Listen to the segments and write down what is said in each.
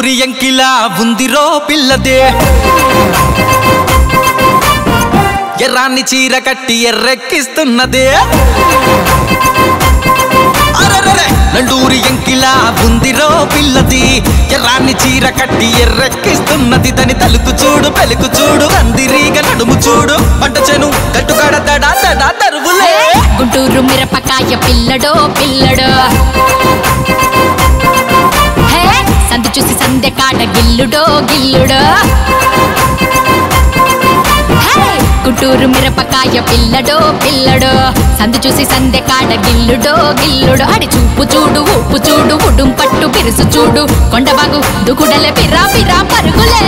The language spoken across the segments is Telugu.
నండూరి ఎంకిలా ఉందిరో పిల్లదే ఎర్రాన్ని చీర కట్టి ఎర్రెక్కిస్తున్నదే అరెరెరె! నండూరి ఎంకిలా ఉందిరో పిల్లది ఎర్రాన్ని చీర కట్టి ఎర్రెక్కిస్తున్నది దాని తలుకు చూడు పెలుకు చూడు అందిరీగ నడుము చూడు పంట చెను కట్టుకడ దడా దడా తరువులే గుంటూరు మిరపకాయ పిల్లడో పిల్లడో హే సందు చూసి సందె కాడ గిల్లుడో గిల్లుడో హే గుంటూరు మిరపకాయ పిల్లడో పిల్లడో సందు చూసి సందె కాడ గిల్లుడో గిల్లుడో అడి చూపు చూడు ఉప్పు చూడు ఉడుం పట్టు పిరుసు చూడు కొండబాగు దుకుడలే పిరా పిరా పరుగులే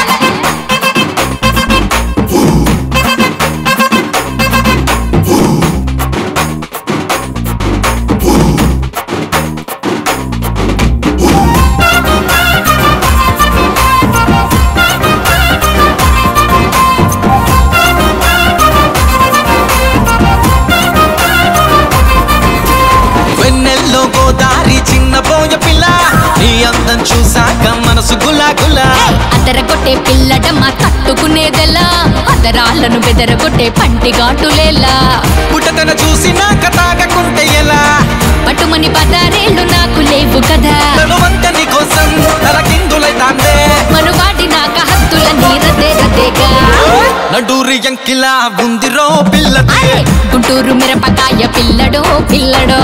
వెన్నెల్లో గోదారి చిన్న పోయ పిల్ల నీ అందం చూసాక మనసు గులా గులా అదరగొట్టే పిల్లడమ్మ తట్టుకునేదెలా అదరాలను బెదరగొట్టే పంటి ఘాటులేలా పుట్టతన చూసినాక తాగకుంటే ఎలా పట్టుమని పదారేళ్ళు నాకు లేవు కదా తనువంత నీ కోసం తలకిందులైతాందే మనువాడి నాక హద్దుల నీరదే రదేగా నడూరి ఎంకిలా ఉందిరో పిల్లదే అరే, గుంటూరు మిరపకాయ పిల్లడో పిల్లడో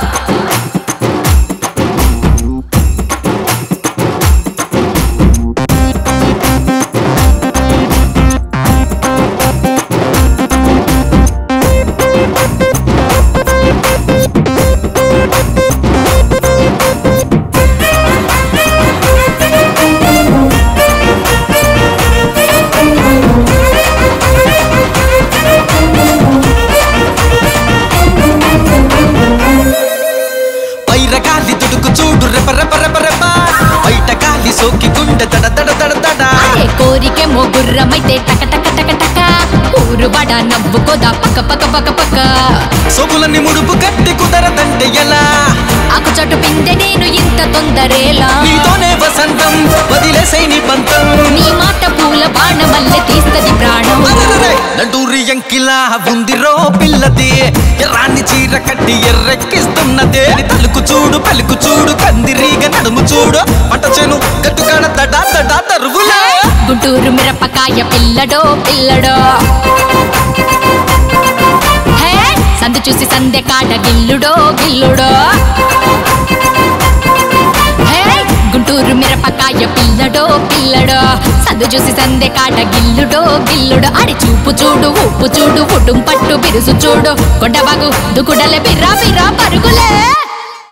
పైర గాలి తుడుకు చూడు రెప రెప రెప రెప బయట గాలి సోకి గుండె తడ తడ తడ తడ అరే కోరికేమో గుర్రమైతే టక టక టక టక ఊరు బడ నవ్వుకోదా పక్క పక్క పక్క పక్క సొగులని ముడుపు కట్టి కుదరదంటే ఎలా ఆకు చోటు పిందె నేను ఇంత తొందరేలా నీతోనే వసంతం వదిలేసై నీ పంతం నీ మాట పూల బాణమల్లె తీస్తది ప్రాణం అరెరెరె! నడూరి ఎంకిలా ఉందిరో పిల్లది ఎర్రాన్ని చీర కట్టి ఎర్రెక్కిస్తున్నదే నీ తలుకు చూడు పలుకు చూడు కందిరీగ నడుము చూడు పంట చేను గట్టుకాడ దడా దడా తరువులే గుంటూరు మిరపకాయ పిల్లడో పిల్లడో హే సందు చూసి సందె కాడ గిల్లుడో గిల్లుడో హే గుంటూరు మిరపకాయ పిల్లడో పిల్లడో సందు చూసి సందె కాడ గిల్లుడో గిల్లుడో అడి చూపు చూడు ఉప్పు చూడు ఉడుం పట్టు బిరుసు చూడు కొండబాగు దుకుడలే బిర్రా బిర్రా పరుగులే